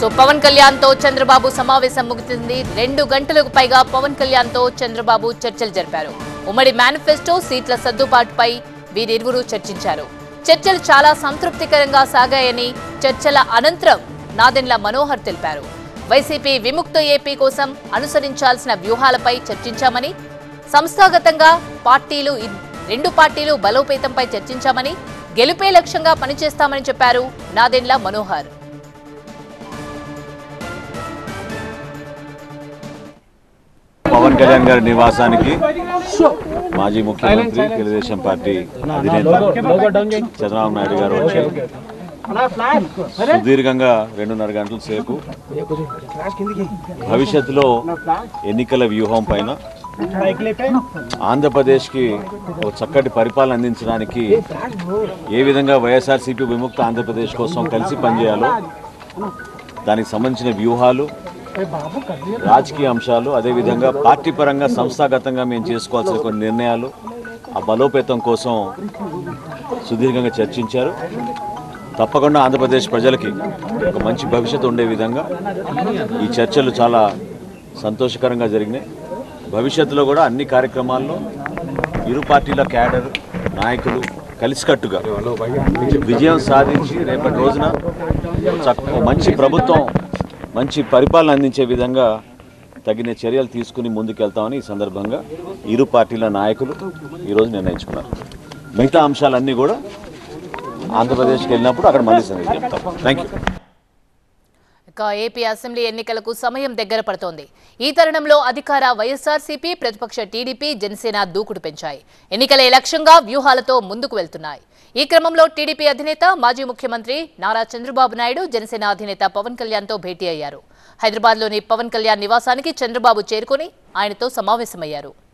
పవన్ కళ్యాణ్ తో చంద్రబాబు సమావేశం ముగిసింది రెండు గంటలకు పైగా పవన్ కళ్యాణ్ తో చంద్రబాబు చర్చలు జరిపారు ఉమ్మడి మేనిఫెస్టో సీట్ల సర్దుబాటుపై వీరిరువురు చర్చించారు చర్చలు చాలా సంతృప్తికరంగా సాగాయని చర్చల అనంతరం నాదెండ్ల మనోహర్ తెలిపారు వైసీపీ విముక్త ఏపీ కోసం అనుసరించాల్సిన వ్యూహాలపై చర్చించామని సంస్థాగతంగా పార్టీలు ఇ- రెండు పార్టీలు బలోపేతంపై చర్చించామని గెలుపే లక్ష్యంగా పనిచేస్తామని చెప్పారు నాదెండ్ల మనోహర్ పవన్ కళ్యాణ్ గారి నివాసానికి మాజీ ముఖ్యమంత్రి తెలుగుదేశం పార్టీ అధినేత చంద్రబాబు నాయుడు గారు వచ్చారు సుదీర్ఘంగా రెండున్నర గంటల సేపు భవిష్యత్తులో ఎన్నికల వ్యూహం పైన ఆంధ్రప్రదేశ్కి ఒక చక్కటి పరిపాలన అందించడానికి ఏ విధంగా వైఎస్ఆర్సీపీ విముక్త ఆంధ్రప్రదేశ్ కోసం కలిసి పనిచేయాలో దానికి సంబంధించిన వ్యూహాలు రాజకీయ అంశాలు అదేవిధంగా పార్టీ పరంగా సంస్థాగతంగా మేము చేసుకోవాల్సిన కొన్ని నిర్ణయాలు ఆ బలోపేతం కోసం సుదీర్ఘంగా చర్చించారు తప్పకుండా ఆంధ్రప్రదేశ్ ప్రజలకి ఒక మంచి భవిష్యత్తు ఉండే విధంగా ఈ చర్చలు చాలా సంతోషకరంగా జరిగినాయి భవిష్యత్తులో కూడా అన్ని కార్యక్రమాల్లో ఇరు పార్టీల క్యాడర్ నాయకులు కలిసికట్టుగా విజయం సాధించి రేపటి రోజున చక్క- ఓ మంచి ప్రభుత్వం మంచి పరిపాలన అందించే విధంగా తగిన చర్యలు తీసుకుని ముందుకెళ్తామని ఈ సందర్భంగా ఇరు పార్టీల నాయకులు ఈరోజు నిర్ణయించుకున్నారు మిగతా అంశాలన్నీ కూడా ఆంధ్రప్రదేశ్కి వెళ్ళినప్పుడు అక్కడ మళ్ళీ సంగతి చెప్తాం థ్యాంక్ యూ ఇక ఏపీ అసెంబ్లీ ఎన్నికలకు సమయం దగ్గర పడుతోంది ఈ తరుణంలో అధికార వైఎస్ఆర్సీపీ ప్రతిపక్ష టీడీపీ జనసేన దూకుడు పెంచాయి ఎన్నికలే లక్ష్యంగా వ్యూహాలతో ముందుకు వెళ్తున్నాయి ఈ క్రమంలో టీడీపీ అధినేత మాజీ ముఖ్యమంత్రి నారా చంద్రబాబు నాయుడు జనసేన అధినేత పవన్ కళ్యాణ్తో భేటీ అయ్యారు హైదరాబాద్లోని పవన్ కళ్యాణ్ నివాసానికి చంద్రబాబు చేరుకుని ఆయనతో సమావేశమయ్యారు